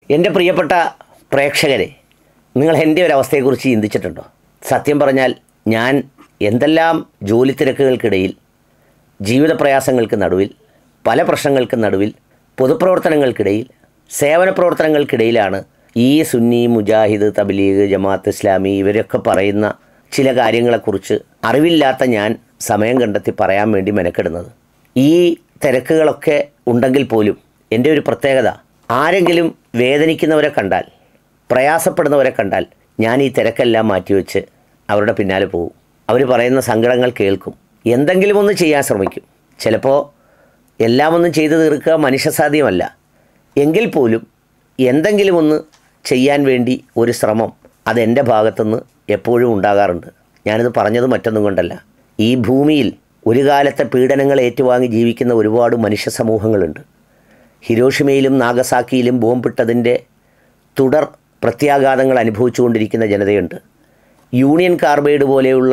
എൻ്റെ പ്രിയപ്പെട്ട പ്രേക്ഷകരെ നിങ്ങൾ എൻ്റെ ഒരു അവസ്ഥയെക്കുറിച്ച് ചിന്തിച്ചിട്ടുണ്ടോ സത്യം പറഞ്ഞാൽ ഞാൻ എന്തെല്ലാം ജോലി തിരക്കുകൾക്കിടയിൽ ജീവിത പ്രയാസങ്ങൾക്ക് നടുവിൽ പല പ്രശ്നങ്ങൾക്ക് നടുവിൽ പൊതുപ്രവർത്തനങ്ങൾക്കിടയിൽ സേവന പ്രവർത്തനങ്ങൾക്കിടയിലാണ് ഈ സുന്നി മുജാഹിദ് തബ്ലീഗ് ജമാഅത്ത് ഇസ്ലാമി ഇവരൊക്കെ പറയുന്ന ചില കാര്യങ്ങളെക്കുറിച്ച് അറിവില്ലാത്ത ഞാൻ സമയം കണ്ടെത്തി പറയാൻ വേണ്ടി മെനക്കെടുന്നത് ഈ തിരക്കുകളൊക്കെ ഉണ്ടെങ്കിൽ പോലും എൻ്റെ ഒരു പ്രത്യേകത ആരെങ്കിലും വേദനിക്കുന്നവരെ കണ്ടാൽ പ്രയാസപ്പെടുന്നവരെ കണ്ടാൽ ഞാൻ ഈ തിരക്കെല്ലാം മാറ്റിവെച്ച് അവരുടെ പിന്നാലെ പോകും അവർ പറയുന്ന സങ്കടങ്ങൾ കേൾക്കും എന്തെങ്കിലും ഒന്ന് ചെയ്യാൻ ശ്രമിക്കും ചിലപ്പോൾ എല്ലാം ഒന്നും ചെയ്തു തീർക്കുക മനുഷ്യസാധ്യമല്ല എങ്കിൽ പോലും എന്തെങ്കിലും ഒന്ന് ചെയ്യാൻ വേണ്ടി ഒരു ശ്രമം അതെൻ്റെ ഭാഗത്തുനിന്ന് എപ്പോഴും ഉണ്ടാകാറുണ്ട് ഞാനിത് പറഞ്ഞത് മറ്റൊന്നും കൊണ്ടല്ല ഈ ഭൂമിയിൽ ഒരു കാലത്തെ പീഡനങ്ങൾ ഏറ്റുവാങ്ങി ജീവിക്കുന്ന ഒരുപാട് മനുഷ്യ സമൂഹങ്ങളുണ്ട് ഹിരോഷിമയിലും നാഗസാക്കിയിലും ബോംബിട്ടതിൻ്റെ തുടർ പ്രത്യാഘാതങ്ങൾ അനുഭവിച്ചുകൊണ്ടിരിക്കുന്ന ജനതയുണ്ട് യൂണിയൻ കാർബൈഡ് പോലെയുള്ള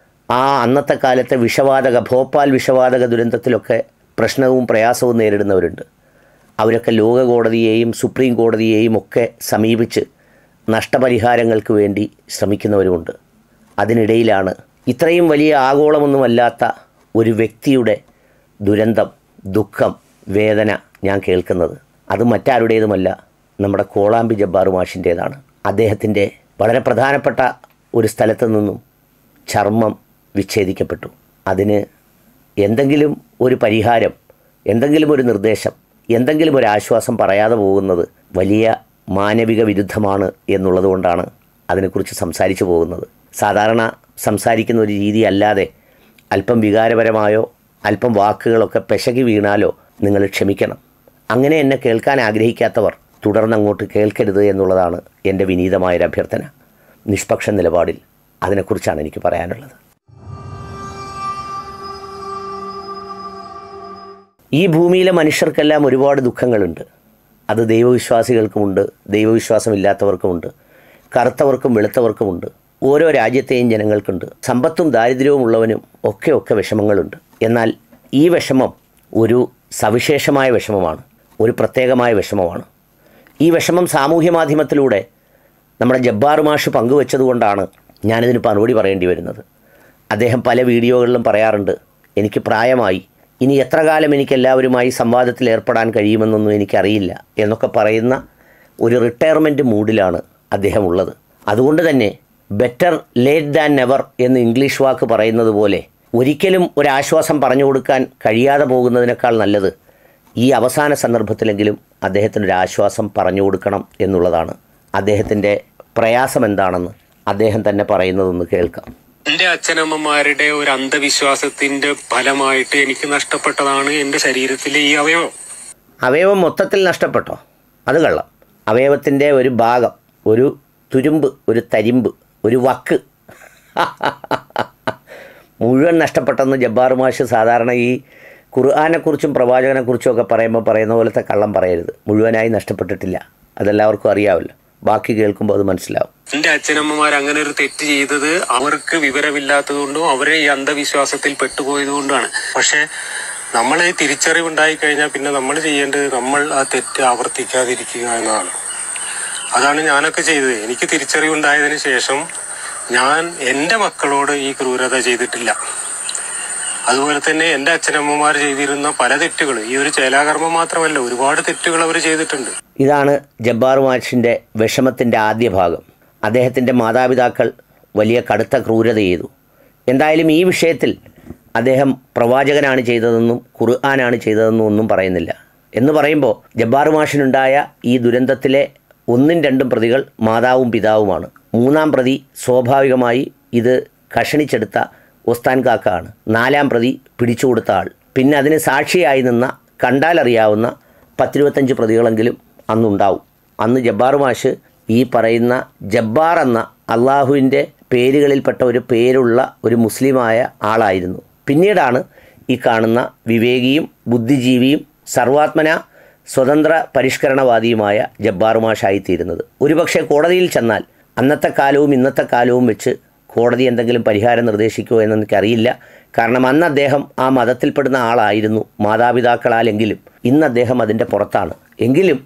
ആ അന്നത്തെ കാലത്തെ വിഷവാതക ഭോപ്പാൽ വിഷവാതക ദുരന്തത്തിലൊക്കെ പ്രശ്നവും പ്രയാസവും നേരിടുന്നവരുണ്ട് അവരൊക്കെ ലോക കോടതിയെയും സുപ്രീം കോടതിയെയും ഒക്കെ സമീപിച്ച് നഷ്ടപരിഹാരങ്ങൾക്ക് വേണ്ടി ശ്രമിക്കുന്നവരുമുണ്ട് അതിനിടയിലാണ് ഇത്രയും വലിയ ആഗോളമൊന്നുമല്ലാത്ത ഒരു വ്യക്തിയുടെ ദുരന്തം ദുഃഖം വേദന ഞാൻ കേൾക്കുന്നത് അത് മറ്റാരുടേതുമല്ല നമ്മുടെ കോളാമ്പി ജബ്ബാർ മാഷിൻ്റേതാണ് അദ്ദേഹത്തിൻ്റെ വളരെ പ്രധാനപ്പെട്ട ഒരു സ്ഥലത്ത് നിന്നും ചർമ്മം വിച്ഛേദിക്കപ്പെട്ടു അതിന് എന്തെങ്കിലും ഒരു പരിഹാരം എന്തെങ്കിലും ഒരു നിർദ്ദേശം എന്തെങ്കിലും ഒരു ആശ്വാസം പറയാതെ പോകുന്നത് വലിയ മാനവിക വിരുദ്ധമാണ് എന്നുള്ളതുകൊണ്ടാണ് അതിനെക്കുറിച്ച് സംസാരിച്ചു പോകുന്നത് സാധാരണ സംസാരിക്കുന്ന ഒരു രീതി അല്ലാതെ അല്പം വികാരപരമായോ അല്പം വാക്കുകളൊക്കെ പെശകി വീണാലോ നിങ്ങൾ ക്ഷമിക്കണം അങ്ങനെ എന്നെ കേൾക്കാൻ ആഗ്രഹിക്കാത്തവർ തുടർന്നങ്ങോട്ട് കേൾക്കരുത് എന്നുള്ളതാണ് എൻ്റെ വിനീതമായൊരു അഭ്യർത്ഥന നിഷ്പക്ഷ നിലപാടിൽ അതിനെക്കുറിച്ചാണ് എനിക്ക് പറയാനുള്ളത് ഈ ഭൂമിയിലെ മനുഷ്യർക്കെല്ലാം ഒരുപാട് ദുഃഖങ്ങളുണ്ട് അത് ദൈവവിശ്വാസികൾക്കുമുണ്ട് ദൈവവിശ്വാസമില്ലാത്തവർക്കുമുണ്ട് കറുത്തവർക്കും വെളുത്തവർക്കുമുണ്ട് ഓരോ രാജ്യത്തെയും ജനങ്ങൾക്കുണ്ട് സമ്പത്തും ദാരിദ്ര്യവും ഉള്ളവനും ഒക്കെ ഒക്കെ വിഷമങ്ങളുണ്ട് എന്നാൽ ഈ വിഷമം ഒരു സവിശേഷമായ വിഷമമാണ് ഒരു പ്രത്യേകമായ വിഷമമാണ് ഈ വിഷമം സാമൂഹ്യ മാധ്യമത്തിലൂടെ നമ്മുടെ ജബ്ബാർ മാഷ് പങ്കുവച്ചതുകൊണ്ടാണ് ഞാനിതിന് മറുപടി പറയേണ്ടി വരുന്നത് അദ്ദേഹം പല വീഡിയോകളിലും പറയാറുണ്ട് എനിക്ക് പ്രായമായി ഇനി എത്ര കാലം എനിക്ക് എല്ലാവരുമായി സംവാദത്തിൽ ഏർപ്പെടാൻ കഴിയുമെന്നൊന്നും എനിക്കറിയില്ല എന്നൊക്കെ പറയുന്ന ഒരു റിട്ടയർമെൻറ്റ് മൂഡിലാണ് അദ്ദേഹം ഉള്ളത് അതുകൊണ്ട് തന്നെ ബെറ്റർ ലേറ്റ് ദാൻ നെവർ എന്ന് ഇംഗ്ലീഷ് വാക്ക് പറയുന്നത് പോലെ ഒരിക്കലും ഒരാശ്വാസം പറഞ്ഞു കൊടുക്കാൻ കഴിയാതെ പോകുന്നതിനേക്കാൾ നല്ലത് ഈ അവസാന സന്ദർഭത്തിലെങ്കിലും അദ്ദേഹത്തിനൊരു ആശ്വാസം പറഞ്ഞു കൊടുക്കണം എന്നുള്ളതാണ് അദ്ദേഹത്തിൻ്റെ പ്രയാസം എന്താണെന്ന് അദ്ദേഹം തന്നെ പറയുന്നതൊന്ന് കേൾക്കാം എന്റെ അച്ഛനമ്മമാരുടെ ഒരു അന്ധവിശ്വാസത്തിന്റെ ഫലമായിട്ട് എനിക്ക് നഷ്ടപ്പെട്ടതാണ് എന്റെ ശരീരത്തിലെ ഈ അവയവം അവയവം മൊത്തത്തിൽ നഷ്ടപ്പെട്ടോ അത് കള്ളം അവയവത്തിൻ്റെ ഒരു ഭാഗം ഒരു തുരുമ്പ് ഒരു തരിമ്പ് ഒരു വക്ക് മുഴുവൻ നഷ്ടപ്പെട്ടെന്ന് ജബ്ബാർ മാഷ് സാധാരണ ഈ ഖുർആാനെക്കുറിച്ചും പ്രവാചകനെക്കുറിച്ചും ഒക്കെ പറയുമ്പോൾ പറയുന്ന പോലത്തെ കള്ളം പറയരുത് മുഴുവനായി നഷ്ടപ്പെട്ടിട്ടില്ല അതെല്ലാവർക്കും അറിയാമല്ലോ ബാക്കി കേൾക്കുമ്പോൾ അത് മനസ്സിലാവും എന്റെ അച്ഛനമ്മമാർ അങ്ങനെ ഒരു തെറ്റ് ചെയ്തത് അവർക്ക് വിവരമില്ലാത്തതുകൊണ്ടും അവരെ ഈ അന്ധവിശ്വാസത്തിൽ പെട്ടുപോയതുകൊണ്ടാണ് പക്ഷെ നമ്മൾ ഈ തിരിച്ചറിവുണ്ടായി കഴിഞ്ഞാൽ പിന്നെ നമ്മൾ ചെയ്യേണ്ടത് നമ്മൾ ആ തെറ്റ് ആവർത്തിക്കാതിരിക്കുക എന്നതാണ് അതാണ് ഞാനൊക്കെ ചെയ്തത് എനിക്ക് തിരിച്ചറിവുണ്ടായതിനു ശേഷം ഞാൻ എൻ്റെ മക്കളോട് ഈ ക്രൂരത ചെയ്തിട്ടില്ല അതുപോലെ തന്നെ എൻ്റെ അച്ഛനമ്മമാർ ചെയ്തിരുന്ന പല തെറ്റുകൾ ഈ ഒരു ചേലാകർമ്മം മാത്രമല്ല ഒരുപാട് തെറ്റുകൾ അവർ ചെയ്തിട്ടുണ്ട് ഇതാണ് ജബ്ബാർ മാഷിൻ്റെ വിഷമത്തിൻ്റെ ആദ്യ ഭാഗം അദ്ദേഹത്തിൻ്റെ മാതാപിതാക്കൾ വലിയ കടുത്ത ക്രൂരത ചെയ്തു എന്തായാലും ഈ വിഷയത്തിൽ അദ്ദേഹം പ്രവാചകനാണ് ചെയ്തതെന്നും ഖുർആനാണ് ചെയ്തതെന്നും ഒന്നും പറയുന്നില്ല എന്ന് പറയുമ്പോൾ ജബ്ബാർ മാഷിനുണ്ടായ ഈ ദുരന്തത്തിലെ ഒന്നും രണ്ടും പ്രതികൾ മാതാവും പിതാവുമാണ് മൂന്നാം പ്രതി സ്വാഭാവികമായി ഇത് കഷണിച്ചെടുത്ത ഒസ്താൻ കാക്ക ആണ് നാലാം പ്രതി പിടിച്ചു കൊടുത്ത ആൾ പിന്നെ അതിന് സാക്ഷിയായി നിന്ന കണ്ടാലറിയാവുന്ന പത്തിരുപത്തഞ്ച് പ്രതികളെങ്കിലും അന്നുണ്ടാവും അന്ന് ജബ്ബാർ മാഷ് ഈ പറയുന്ന ജബ്ബാർ എന്ന അള്ളാഹുവിൻ്റെ പേരുകളിൽപ്പെട്ട ഒരു പേരുള്ള ഒരു മുസ്ലിമായ ആളായിരുന്നു പിന്നീടാണ് ഈ കാണുന്ന വിവേകിയും ബുദ്ധിജീവിയും സർവാത്മന സ്വതന്ത്ര പരിഷ്കരണവാദിയുമായ ജബ്ബാർ മാഷായിത്തീരുന്നത് ഒരുപക്ഷെ കോടതിയിൽ ചെന്നാൽ അന്നത്തെ കാലവും ഇന്നത്തെ കാലവും വെച്ച് കോടതി എന്തെങ്കിലും പരിഹാരം നിർദ്ദേശിക്കുമോ എന്ന് എനിക്കറിയില്ല കാരണം അന്ന് അദ്ദേഹം ആ മതത്തിൽപ്പെടുന്ന ആളായിരുന്നു മാതാപിതാക്കളാലെങ്കിലും ഇന്ന് അദ്ദേഹം അതിൻ്റെ പുറത്താണ് എങ്കിലും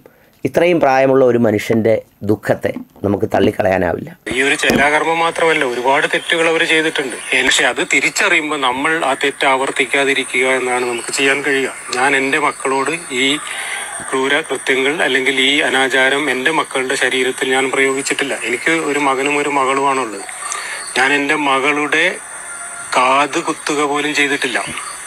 ഇത്രയും പ്രായമുള്ള ഒരു മനുഷ്യൻ്റെ ദുഃഖത്തെ നമുക്ക് തള്ളിക്കളയാനാവില്ല ഈ ഒരു ചേലാകർമ്മം മാത്രമല്ല ഒരുപാട് തെറ്റുകൾ അവർ ചെയ്തിട്ടുണ്ട് പക്ഷെ അത് തിരിച്ചറിയുമ്പോൾ നമ്മൾ ആ തെറ്റ് ആവർത്തിക്കാതിരിക്കുക എന്നാണ് നമുക്ക് ചെയ്യാൻ കഴിയുക ഞാൻ എൻ്റെ മക്കളോട് ഈ ക്രൂര കൃത്യങ്ങൾ അല്ലെങ്കിൽ ഈ അനാചാരം എൻ്റെ മക്കളുടെ ശരീരത്തിൽ ഞാൻ പ്രയോഗിച്ചിട്ടില്ല എനിക്ക് ഒരു മകനും ഒരു മകളുമാണുള്ളത് ഞാൻ എൻ്റെ മകളുടെ കാത് കുത്തുക പോലും ചെയ്തിട്ടില്ല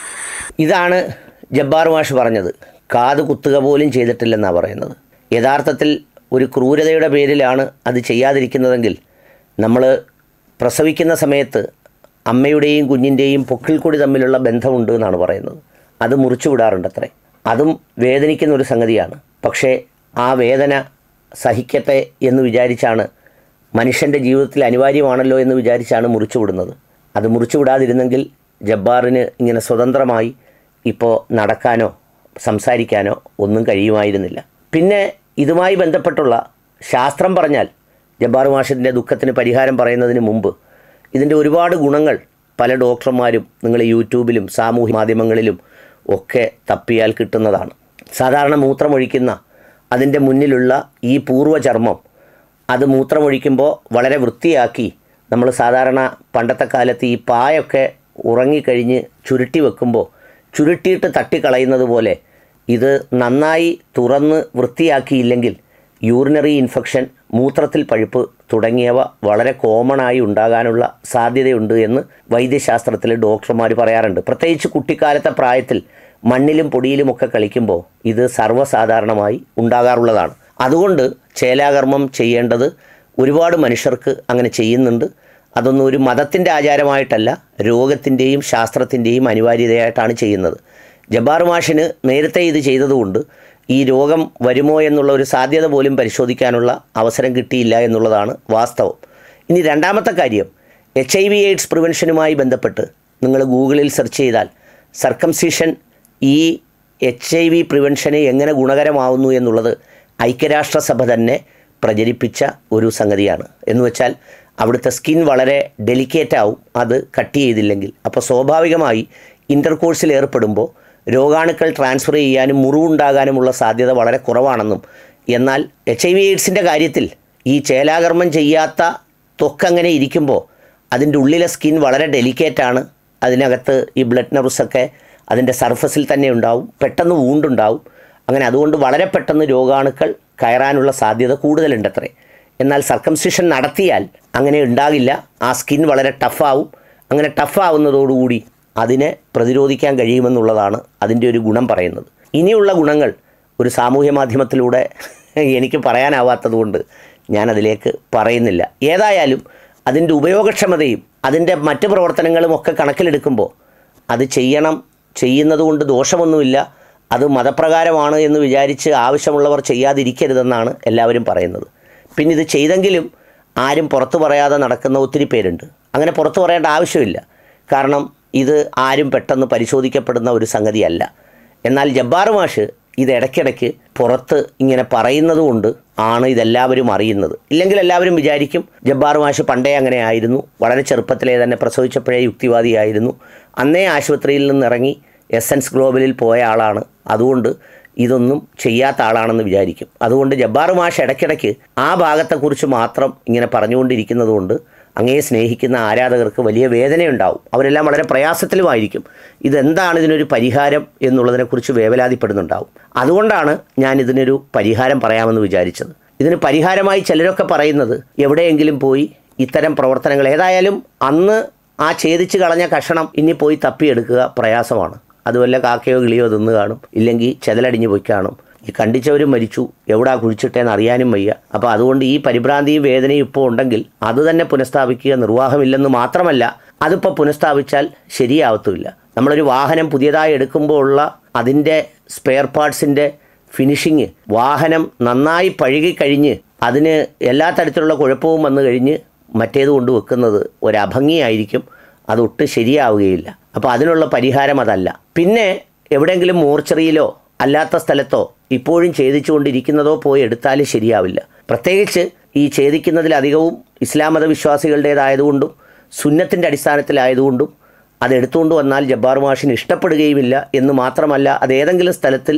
ഇതാണ് ജബ്ബാർ മാഷ് പറഞ്ഞത് കാത് കുത്തുക പോലും ചെയ്തിട്ടില്ലെന്നാണ് പറയുന്നത് യഥാർത്ഥത്തിൽ ഒരു ക്രൂരതയുടെ പേരിലാണ് അത് ചെയ്യാതിരിക്കുന്നതെങ്കിൽ നമ്മൾ പ്രസവിക്കുന്ന സമയത്ത് അമ്മയുടെയും കുഞ്ഞിൻ്റെയും പൊക്കിൾ കൂടി തമ്മിലുള്ള ബന്ധമുണ്ട് എന്നാണ് പറയുന്നത് അത് മുറിച്ചു വിടാറുണ്ട് അത്രേ അതും വേദനിക്കുന്ന ഒരു സംഗതിയാണ് പക്ഷേ ആ വേദന സഹിക്കട്ടെ എന്ന് വിചാരിച്ചാണ് മനുഷ്യൻ്റെ ജീവിതത്തിൽ അനിവാര്യമാണല്ലോ എന്ന് വിചാരിച്ചാണ് മുറിച്ചു വിടുന്നത് അത് മുറിച്ചു വിടാതിരുന്നെങ്കിൽ ജബ്ബാറിന് ഇങ്ങനെ സ്വതന്ത്രമായി ഇപ്പോൾ നടക്കാനോ സംസാരിക്കാനോ ഒന്നും കഴിയുമായിരുന്നില്ല പിന്നെ ഇതുമായി ബന്ധപ്പെട്ടുള്ള ശാസ്ത്രം പറഞ്ഞാൽ ജബ്ബാർ മാഷിൻ്റെ ദുഃഖത്തിന് പരിഹാരം പറയുന്നതിന് മുമ്പ് ഇതിൻ്റെ ഒരുപാട് ഗുണങ്ങൾ പല ഡോക്ടർമാരും നിങ്ങൾ യൂട്യൂബിലും സാമൂഹ്യ മാധ്യമങ്ങളിലും ഒക്കെ തപ്പിയാൽ കിട്ടുന്നതാണ് സാധാരണ മൂത്രമൊഴിക്കുന്ന അതിൻ്റെ മുന്നിലുള്ള ഈ പൂർവ്വചർമ്മം അത് മൂത്രമൊഴിക്കുമ്പോൾ വളരെ വൃത്തിയാക്കി നമ്മൾ സാധാരണ പണ്ടത്തെ കാലത്ത് ഈ പായൊക്കെ ഉറങ്ങിക്കഴിഞ്ഞ് ചുരുട്ടി വെക്കുമ്പോൾ ചുരുട്ടിയിട്ട് തട്ടിക്കളയുന്നത് പോലെ ഇത് നന്നായി തുറന്ന് വൃത്തിയാക്കിയില്ലെങ്കിൽ യൂറിനറി ഇൻഫെക്ഷൻ മൂത്രത്തിൽ പഴുപ്പ് തുടങ്ങിയവ വളരെ കോമണായി ഉണ്ടാകാനുള്ള സാധ്യതയുണ്ട് എന്ന് വൈദ്യശാസ്ത്രത്തിൽ ഡോക്ടർമാർ പറയാറുണ്ട് പ്രത്യേകിച്ച് കുട്ടിക്കാലത്തെ പ്രായത്തിൽ മണ്ണിലും പൊടിയിലുമൊക്കെ കളിക്കുമ്പോൾ ഇത് സർവ്വസാധാരണമായി ഉണ്ടാകാറുള്ളതാണ് അതുകൊണ്ട് ചേലാകർമ്മം ചെയ്യേണ്ടത് ഒരുപാട് മനുഷ്യർക്ക് അങ്ങനെ ചെയ്യുന്നുണ്ട് അതൊന്നും ഒരു മതത്തിൻ്റെ ആചാരമായിട്ടല്ല രോഗത്തിൻ്റെയും ശാസ്ത്രത്തിൻ്റെയും അനിവാര്യതയായിട്ടാണ് ചെയ്യുന്നത് ജബ്ബാർ മാഷിന് നേരത്തെ ഇത് ചെയ്തതുകൊണ്ട് ഈ രോഗം വരുമോ എന്നുള്ള ഒരു സാധ്യത പോലും പരിശോധിക്കാനുള്ള അവസരം കിട്ടിയില്ല എന്നുള്ളതാണ് വാസ്തവം ഇനി രണ്ടാമത്തെ കാര്യം എച്ച് ഐ വി എയ്ഡ്സ് പ്രിവെൻഷനുമായി ബന്ധപ്പെട്ട് നിങ്ങൾ ഗൂഗിളിൽ സെർച്ച് ചെയ്താൽ സർക്കംസിഷൻ ഈ എച്ച് ഐ വി പ്രിവെൻഷന് എങ്ങനെ ഗുണകരമാവുന്നു എന്നുള്ളത് ഐക്യരാഷ്ട്രസഭ തന്നെ പ്രചരിപ്പിച്ച ഒരു സംഗതിയാണ് എന്ന് വെച്ചാൽ അവിടുത്തെ സ്കിൻ വളരെ ഡെലിക്കേറ്റ് ആവും അത് കട്ട് ചെയ്തില്ലെങ്കിൽ അപ്പോൾ സ്വാഭാവികമായി ഇൻ്റർകോഴ്സിൽ ഏർപ്പെടുമ്പോൾ രോഗാണുക്കൾ ട്രാൻസ്ഫർ ചെയ്യാനും മുറിവുണ്ടാകാനുമുള്ള സാധ്യത വളരെ കുറവാണെന്നും എന്നാൽ എച്ച് ഐ വി എയ്ഡ്സിൻ്റെ കാര്യത്തിൽ ഈ ചേലാകർമ്മം ചെയ്യാത്ത ത്വക്കങ്ങനെ ഇരിക്കുമ്പോൾ അതിൻ്റെ ഉള്ളിലെ സ്കിൻ വളരെ ഡെലിക്കേറ്റ് ആണ് അതിനകത്ത് ഈ ബ്ലഡ് നെർവ്സൊക്കെ അതിൻ്റെ സർഫസിൽ തന്നെ ഉണ്ടാവും പെട്ടെന്ന് വൂണ്ടുണ്ടാവും അങ്ങനെ അതുകൊണ്ട് വളരെ പെട്ടെന്ന് രോഗാണുക്കൾ കയറാനുള്ള സാധ്യത കൂടുതലുണ്ടത്രേ എന്നാൽ സർക്കംസിഷൻ നടത്തിയാൽ അങ്ങനെ ഉണ്ടാകില്ല ആ സ്കിൻ വളരെ ടഫാവും അങ്ങനെ ടഫാവുന്നതോടുകൂടി അതിനെ പ്രതിരോധിക്കാൻ കഴിയുമെന്നുള്ളതാണ് അതിൻ്റെ ഒരു ഗുണം പറയുന്നത് ഇനിയുള്ള ഗുണങ്ങൾ ഒരു സാമൂഹ്യ മാധ്യമത്തിലൂടെ എനിക്ക് പറയാനാവാത്തതുകൊണ്ട് ഞാനതിലേക്ക് പറയുന്നില്ല ഏതായാലും അതിൻ്റെ ഉപയോഗക്ഷമതയും അതിൻ്റെ മറ്റ് പ്രവർത്തനങ്ങളും ഒക്കെ കണക്കിലെടുക്കുമ്പോൾ അത് ചെയ്യണം ചെയ്യുന്നത് കൊണ്ട് ദോഷമൊന്നുമില്ല അത് മതപ്രകാരമാണ് എന്ന് വിചാരിച്ച് ആവശ്യമുള്ളവർ ചെയ്യാതിരിക്കരുതെന്നാണ് എല്ലാവരും പറയുന്നത് പിന്നെ ഇത് ചെയ്തെങ്കിലും ആരും പുറത്തു പറയാതെ നടക്കുന്ന ഒത്തിരി പേരുണ്ട് അങ്ങനെ പുറത്തു പറയേണ്ട ആവശ്യമില്ല കാരണം ഇത് ആരും പെട്ടെന്ന് പരിശോധിക്കപ്പെടുന്ന ഒരു സംഗതിയല്ല എന്നാൽ ജബ്ബാർ മാഷ് ഇത് ഇടയ്ക്കിടയ്ക്ക് പുറത്ത് ഇങ്ങനെ പറയുന്നത് കൊണ്ട് ആണ് ഇതെല്ലാവരും അറിയുന്നത് ഇല്ലെങ്കിൽ എല്ലാവരും വിചാരിക്കും ജബ്ബാർ മാഷ് പണ്ടേ അങ്ങനെ ആയിരുന്നു വളരെ ചെറുപ്പത്തിലേ തന്നെ പ്രസവിച്ചപ്പോഴേ യുക്തിവാദിയായിരുന്നു അന്നേ ആശുപത്രിയിൽ നിന്നിറങ്ങി എസൻസ് ഗ്ലോബലിൽ പോയ ആളാണ് അതുകൊണ്ട് ഇതൊന്നും ചെയ്യാത്ത ആളാണെന്ന് വിചാരിക്കും അതുകൊണ്ട് ജബ്ബാർ മാഷ് ഇടയ്ക്കിടയ്ക്ക് ആ ഭാഗത്തെക്കുറിച്ച് മാത്രം ഇങ്ങനെ പറഞ്ഞുകൊണ്ടിരിക്കുന്നത് കൊണ്ട് അങ്ങയെ സ്നേഹിക്കുന്ന ആരാധകർക്ക് വലിയ വേദനയുണ്ടാവും അവരെല്ലാം വളരെ പ്രയാസത്തിലുമായിരിക്കും ഇതെന്താണ് ഇതിനൊരു പരിഹാരം എന്നുള്ളതിനെക്കുറിച്ച് വേവലാതിപ്പെടുന്നുണ്ടാവും അതുകൊണ്ടാണ് ഞാൻ ഇതിനൊരു പരിഹാരം പറയാമെന്ന് വിചാരിച്ചത് ഇതിന് പരിഹാരമായി ചിലരൊക്കെ പറയുന്നത് എവിടെയെങ്കിലും പോയി ഇത്തരം പ്രവർത്തനങ്ങൾ ഏതായാലും അന്ന് ആ ഛേദിച്ച് കളഞ്ഞ കഷണം ഇനി പോയി തപ്പിയെടുക്കുക പ്രയാസമാണ് അതുവല്ല കാക്കയോ കിളിയോ തിന്ന് കാണും ഇല്ലെങ്കിൽ ചെതലടിഞ്ഞു പോയി കാണും ഈ കണ്ടിച്ചവരും മരിച്ചു എവിടാ കുഴിച്ചിട്ടേന്ന് അറിയാനും വയ്യ അപ്പോൾ അതുകൊണ്ട് ഈ പരിഭ്രാന്തിയും വേദനയും ഇപ്പോൾ ഉണ്ടെങ്കിൽ അത് തന്നെ പുനഃസ്ഥാപിക്കുക നിർവാഹമില്ലെന്ന് മാത്രമല്ല അതിപ്പോൾ പുനഃസ്ഥാപിച്ചാൽ ശരിയാവത്തുമില്ല നമ്മളൊരു വാഹനം പുതിയതായി എടുക്കുമ്പോൾ ഉള്ള അതിൻ്റെ സ്പെയർ പാർട്സിൻ്റെ ഫിനിഷിങ് വാഹനം നന്നായി പഴുകിക്കഴിഞ്ഞ് അതിന് എല്ലാ തരത്തിലുള്ള കുഴപ്പവും വന്നു കഴിഞ്ഞ് മറ്റേത് കൊണ്ട് വെക്കുന്നത് ഒരഭംഗിയായിരിക്കും അതൊട്ടും ശരിയാവുകയില്ല അപ്പോൾ അതിനുള്ള പരിഹാരം അതല്ല പിന്നെ എവിടെയെങ്കിലും മോർച്ചറിയിലോ അല്ലാത്ത സ്ഥലത്തോ ഇപ്പോഴും ഛേദിച്ചുകൊണ്ടിരിക്കുന്നതോ പോയി എടുത്താലും ശരിയാവില്ല പ്രത്യേകിച്ച് ഈ ഛേദിക്കുന്നതിലധികവും ഇസ്ലാം മത വിശ്വാസികളുടേതായതുകൊണ്ടും സുന്നത്തിൻ്റെ അടിസ്ഥാനത്തിലായതുകൊണ്ടും അത് എടുത്തുകൊണ്ട് വന്നാൽ ജബ്ബാർ മാഷിന് ഇഷ്ടപ്പെടുകയുമില്ല എന്ന് മാത്രമല്ല അത് ഏതെങ്കിലും സ്ഥലത്തിൽ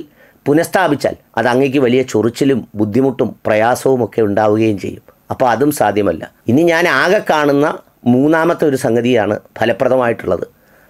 പുനഃസ്ഥാപിച്ചാൽ അത് അങ്ങേക്ക് വലിയ ചൊറിച്ചിലും ബുദ്ധിമുട്ടും പ്രയാസവും ഒക്കെ ഉണ്ടാവുകയും ചെയ്യും അപ്പോൾ അതും സാധ്യമല്ല ഇനി ഞാൻ ആകെ കാണുന്ന മൂന്നാമത്തെ ഒരു സംഗതിയാണ് ഫലപ്രദമായിട്ടുള്ളത്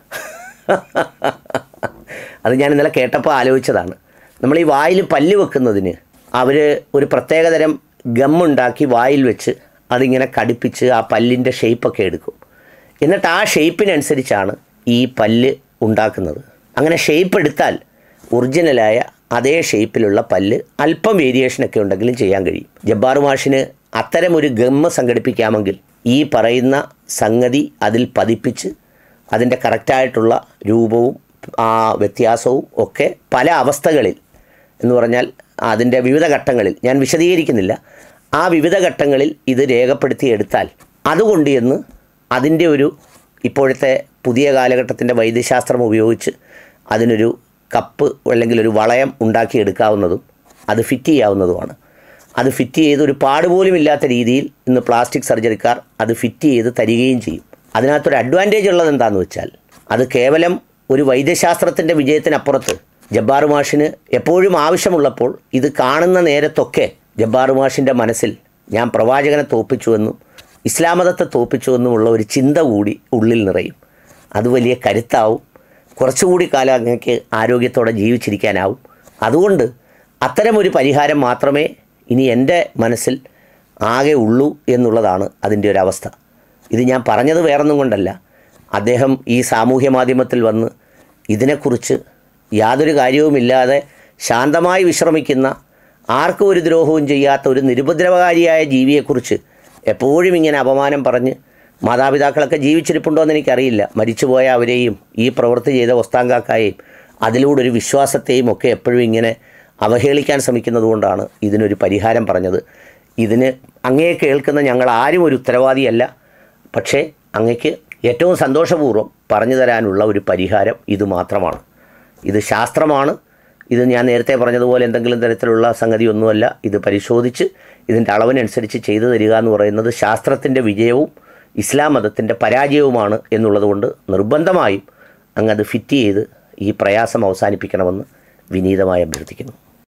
അത് ഞാൻ ഇന്നലെ കേട്ടപ്പോൾ ആലോചിച്ചതാണ് നമ്മൾ ഈ വായിൽ പല്ല് വെക്കുന്നതിന് അവർ ഒരു പ്രത്യേകതരം ഗമ്മുണ്ടാക്കി വായിൽ വെച്ച് അതിങ്ങനെ കടിപ്പിച്ച് ആ പല്ലിൻ്റെ ഷേപ്പൊക്കെ എടുക്കും എന്നിട്ട് ആ ഷേപ്പിനനുസരിച്ചാണ് ഈ പല്ല് ഉണ്ടാക്കുന്നത് അങ്ങനെ ഷേപ്പ് എടുത്താൽ ഒറിജിനലായ അതേ ഷേപ്പിലുള്ള പല്ല് അല്പം വേരിയേഷനൊക്കെ ഉണ്ടെങ്കിലും ചെയ്യാൻ കഴിയും ജബ്ബാർ മാഷിന് അത്തരമൊരു ഗമ്മ് സംഘടിപ്പിക്കാമെങ്കിൽ ഈ പറയുന്ന സംഗതി അതിൽ പതിപ്പിച്ച് അതിൻ്റെ കറക്റ്റായിട്ടുള്ള രൂപവും ആ വ്യത്യാസവും ഒക്കെ പല അവസ്ഥകളിൽ എന്ന് പറഞ്ഞാൽ അതിൻ്റെ വിവിധ ഘട്ടങ്ങളിൽ ഞാൻ വിശദീകരിക്കുന്നില്ല ആ വിവിധ ഘട്ടങ്ങളിൽ ഇത് രേഖപ്പെടുത്തി എടുത്താൽ അതുകൊണ്ട് എന്ന് അതിൻ്റെ ഒരു ഇപ്പോഴത്തെ പുതിയ കാലഘട്ടത്തിൻ്റെ വൈദ്യശാസ്ത്രം ഉപയോഗിച്ച് അതിനൊരു കപ്പ് അല്ലെങ്കിൽ ഒരു വളയം ഉണ്ടാക്കിയെടുക്കാവുന്നതും അത് ഫിറ്റ് ചെയ്യാവുന്നതുമാണ് അത് ഫിറ്റ് ചെയ്ത് ഒരു പാടുപോലും ഇല്ലാത്ത രീതിയിൽ ഇന്ന് പ്ലാസ്റ്റിക് സർജറിക്കാർ അത് ഫിറ്റ് ചെയ്ത് തരികയും ചെയ്യും അതിനകത്തൊരു അഡ്വാൻറ്റേജ് ഉള്ളത് എന്താണെന്ന് വെച്ചാൽ അത് കേവലം ഒരു വൈദ്യശാസ്ത്രത്തിൻ്റെ വിജയത്തിനപ്പുറത്ത് ജബ്ബാർ മാഷിന് എപ്പോഴും ആവശ്യമുള്ളപ്പോൾ ഇത് കാണുന്ന നേരത്തൊക്കെ ജബ്ബാർ മാഷിൻ്റെ മനസ്സിൽ ഞാൻ പ്രവാചകനെ തോപ്പിച്ചുവെന്നും ഇസ്ലാം മതത്തെ തോപ്പിച്ചുവെന്നുമുള്ള ഒരു ചിന്ത കൂടി ഉള്ളിൽ നിറയും അത് വലിയ കരുത്താവും കുറച്ചുകൂടി കാലം അങ്ങേക്ക് ആരോഗ്യത്തോടെ ജീവിച്ചിരിക്കാനാവും അതുകൊണ്ട് അത്തരമൊരു പരിഹാരം മാത്രമേ ഇനി എൻ്റെ മനസ്സിൽ ആകെ ഉള്ളൂ എന്നുള്ളതാണ് അതിൻ്റെ ഒരു അവസ്ഥ ഇത് ഞാൻ പറഞ്ഞത് വേറൊന്നും കൊണ്ടല്ല അദ്ദേഹം ഈ സാമൂഹ്യ മാധ്യമത്തിൽ വന്ന് ഇതിനെക്കുറിച്ച് യാതൊരു കാര്യവുമില്ലാതെ ശാന്തമായി വിശ്രമിക്കുന്ന ആർക്കും ഒരു ദ്രോഹവും ചെയ്യാത്ത ഒരു നിരുപദ്രവകാരിയായ ജീവിയെക്കുറിച്ച് എപ്പോഴും ഇങ്ങനെ അപമാനം പറഞ്ഞ് മാതാപിതാക്കളൊക്കെ ജീവിച്ചിരിപ്പുണ്ടോ എന്ന് എനിക്കറിയില്ല മരിച്ചുപോയ അവരെയും ഈ പ്രവൃത്തി ചെയ്ത ഒസ്താങ്കാക്കായെയും അതിലൂടെ ഒരു വിശ്വാസത്തെയും ഒക്കെ എപ്പോഴും ഇങ്ങനെ അവഹേളിക്കാൻ ശ്രമിക്കുന്നത് കൊണ്ടാണ് ഇതിനൊരു പരിഹാരം പറഞ്ഞത് ഇതിന് അങ്ങേ കേൾക്കുന്ന ഞങ്ങൾ ആരും ഒരു ഉത്തരവാദിയല്ല പക്ഷേ അങ്ങക്ക് ഏറ്റവും സന്തോഷപൂർവ്വം പറഞ്ഞു തരാനുള്ള ഒരു പരിഹാരം ഇത് മാത്രമാണ് ഇത് ശാസ്ത്രമാണ് ഇത് ഞാൻ നേരത്തെ പറഞ്ഞതുപോലെ എന്തെങ്കിലും തരത്തിലുള്ള സംഗതിയൊന്നുമല്ല ഇത് പരിശോധിച്ച് ഇതിൻ്റെ അളവിനനുസരിച്ച് ചെയ്തു തരിക എന്ന് പറയുന്നത് ശാസ്ത്രത്തിൻ്റെ വിജയവും ഇസ്ലാം മതത്തിൻ്റെ പരാജയവുമാണ് എന്നുള്ളതുകൊണ്ട് നിർബന്ധമായും അങ്ങ് അത് ഫിറ്റ് ചെയ്ത് ഈ പ്രയാസം അവസാനിപ്പിക്കണമെന്ന് വിനീതമായി അഭ്യർത്ഥിക്കുന്നു